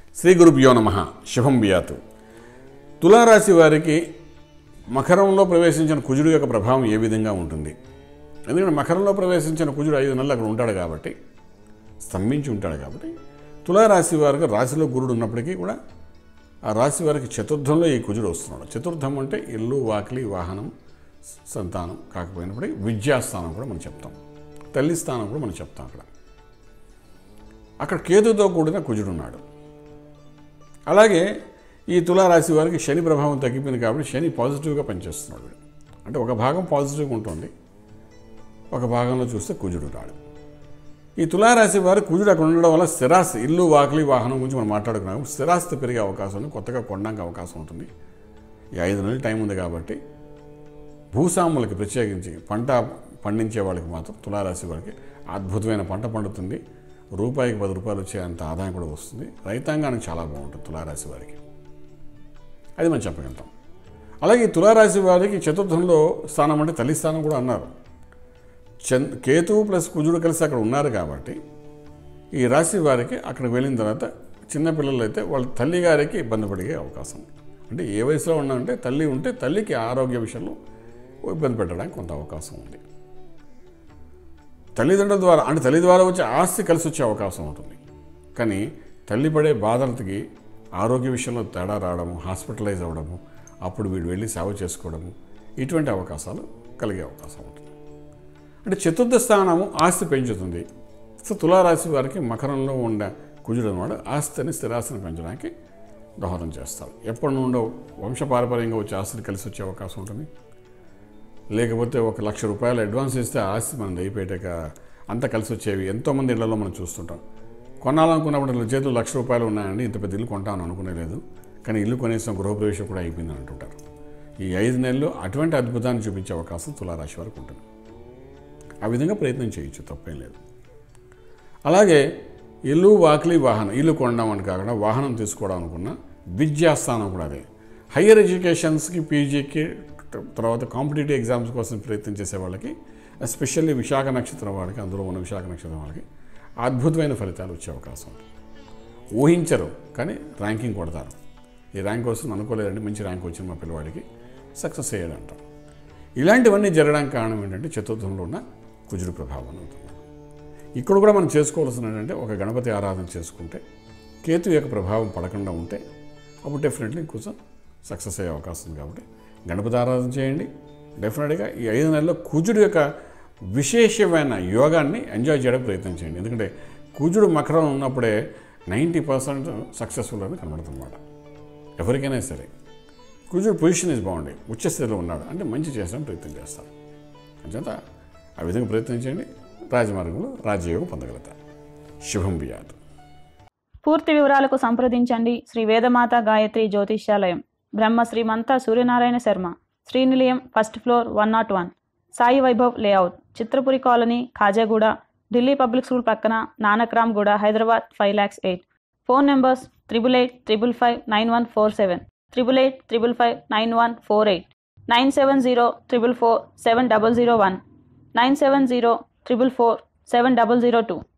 శ్రీ గురుభ్యో నమ శుభం బియాతు తులారాశి వారికి మకరంలో ప్రవేశించిన కుజుడు యొక్క ప్రభావం ఏ విధంగా ఉంటుంది ఎందుకంటే మకరంలో ప్రవేశించిన కుజుడు ఐదు నెలలు అక్కడ ఉంటాడు కాబట్టి స్తంభించి ఉంటాడు కాబట్టి తులారాశి వారికి రాశిలో గురుడు ఉన్నప్పటికీ కూడా ఆ రాశి వారికి చతుర్థంలో ఈ కుజుడు వస్తున్నాడు చతుర్థం అంటే ఇల్లు వాకిలి వాహనం సంతానం కాకపోయినప్పటికీ విద్యాస్థానం కూడా మనం చెప్తాం తల్లి స్థానం కూడా మనం చెప్తాం అక్కడ అక్కడ కేతుతో కూడిన కుజుడు ఉన్నాడు అలాగే ఈ తులారాశి వారికి శని ప్రభావం తగ్గిపోయింది కాబట్టి శని పాజిటివ్గా పనిచేస్తున్నాడు వీడు. అంటే ఒక భాగం పాజిటివ్గా ఉంటుంది ఒక భాగంలో చూస్తే కుజుడు రాడు ఈ తులారాశి వారు కుజుడు అక్కడ ఉండడం వల్ల స్థిరాస్తి ఇల్లు వాకిలి వాహనం గురించి మనం మాట్లాడుకున్నాము స్థిరాస్తి పెరిగే అవకాశం ఉంది కొత్తగా కొనడానికి అవకాశం ఉంటుంది ఈ ఐదు నెలలు టైం ఉంది కాబట్టి భూస్వాములకి ప్రత్యేకించి పంట పండించే వాళ్ళకి మాత్రం తులారాశి వారికి అద్భుతమైన పంట పండుతుంది రూపాయికి పది రూపాయలు వచ్చే అంత ఆదాయం కూడా వస్తుంది రైతాంగానికి చాలా బాగుంటుంది తులారాశి వారికి అది మనం చెప్పగలుగుతాం అలాగే ఈ తులారాశి వారికి చతుర్థంలో స్థానం అంటే తల్లి స్థానం కూడా అన్నారు చంద్ కేతువు ప్లస్ కుజుడు కలిసి అక్కడ ఉన్నారు కాబట్టి ఈ రాశి వారికి అక్కడికి వెళ్ళిన తర్వాత చిన్నపిల్లలు అయితే వాళ్ళ తల్లి గారికి ఇబ్బంది పడే అవకాశం ఉంది. అంటే ఏ వయసులో ఉన్నామంటే తల్లి ఉంటే తల్లికి ఆరోగ్య విషయంలో ఇబ్బంది పెట్టడానికి కొంత అవకాశం ఉంది తల్లిదండ్రుల ద్వారా అంటే తల్లి ద్వారా వచ్చే ఆస్తి కలిసి వచ్చే అవకాశం ఉంటుంది కానీ తల్లి పడే బాధలకి ఆరోగ్య విషయంలో తేడా రావడము హాస్పిటలైజ్ అవ్వడము అప్పుడు వీడు వెళ్ళి సేవ చేసుకోవడము ఇటువంటి అవకాశాలు కలిగే అవకాశం ఉంటుంది అంటే చతుర్థ స్థానము ఆస్తి పెంచుతుంది సో తులారాశి వారికి మకరంలో ఉండే కుజుడు అనమాట ఆస్తిని స్థిరాస్తిని పెంచడానికి దోహదం చేస్తారు ఎప్పటి నుండో వంశపారపర్యంగా వచ్చే ఆస్తిని కలిసి వచ్చే అవకాశం ఉంటుంది లేకపోతే ఒక లక్ష రూపాయలు అడ్వాన్స్ ఇస్తే ఆ ఆస్తి మనం అయిపోయాక అంత కలిసి వచ్చేవి ఎంతోమంది ఇళ్లలో మనం చూస్తుంటాం కొనాలనుకున్నప్పుడు చేతులు లక్ష రూపాయలు ఉన్నాయండి ఇంత పెద్ద ఇల్లు కొంటాను అనుకునేలేదు కానీ ఇల్లు కొనేసిన గృహప్రవేశం కూడా అయిపోయింది అంటుంటారు ఈ ఐదు నెలలు అటువంటి అద్భుతాన్ని చూపించే అవకాశం తులారాశి వారికి ఉంటుంది ఆ విధంగా ప్రయత్నం చేయొచ్చు తప్పేం లేదు అలాగే ఇల్లు వాకిలి వాహనం ఇల్లు కొనడం అని కాకుండా వాహనం తీసుకోవడం అనుకున్న విద్యాస్థానం కూడా అదే హయ్యర్ ఎడ్యుకేషన్స్కి పీజీకి తర్వాత కాంపిటేటివ్ ఎగ్జామ్స్ కోసం ప్రయత్నం చేసే వాళ్ళకి ఎస్పెషల్లీ విశాఖ నక్షత్రం వాళ్ళకి అందులో ఉన్న విశాఖ నక్షత్రం వాళ్ళకి అద్భుతమైన ఫలితాలు వచ్చే అవకాశం ఉంది ఊహించరు కానీ ర్యాంకింగ్ కొడతారు ఈ ర్యాంక్ వస్తుంది అనుకోలేదండి మంచి ర్యాంక్ వచ్చింది మా పిల్లవాడికి సక్సెస్ అయ్యాడు అంటారు ఇలాంటివన్నీ జరగడానికి కారణం ఏంటంటే చతుర్థంలో ఉన్న కుజుడు ప్రభావం అవుతుంది ఇక్కడ కూడా మనం చేసుకోవాల్సిన ఏంటంటే ఒక గణపతి ఆరాధన చేసుకుంటే కేతు యొక్క ప్రభావం పడకుండా ఉంటే అప్పుడు డెఫినెట్లీ కొంచెం సక్సెస్ అయ్యే అవకాశం ఉంది కాబట్టి గణపతి ఆరాధన చేయండి డెఫినెట్గా ఈ ఐదు నెలల్లో కుజుడు యొక్క విశేషమైన యోగాన్ని ఎంజాయ్ చేయడానికి ప్రయత్నం చేయండి ఎందుకంటే కుజుడు మకరం ఉన్నప్పుడే నైంటీ పర్సెంట్ సక్సెస్ఫుల్ అని కనబడుతుందన్నమాట ఎవరికైనా సరే కుజుడు పొజిషన్ ఇస్ బాగుంది ఉచ్చస్థితిలో ఉన్నాడు అంటే మంచి చేసడానికి ప్రయత్నం చేస్తారు అంచేత ఆ విధంగా ప్రయత్నం చేయండి రాజమార్గంలో రాజయోగం పొందగలుగుతారు శుభం బియాత్ పూర్తి వివరాలకు సంప్రదించండి Shri Vedamata Gayatri Jyotishyalayam Brahma Srimantha Suryanarayana Sharma Srinilayam first floor one naught one Sai Vaibhav layout Chitrapuri colony Khajaguda Delhi public school పక్కన Nanakramguda Hyderabad five lakhs eight phone numbers triple eight triple five nine one four seven triple eight triple five nine one four eight nine seven zero triple four seven double zero one nine seven zero triple four seven double zero two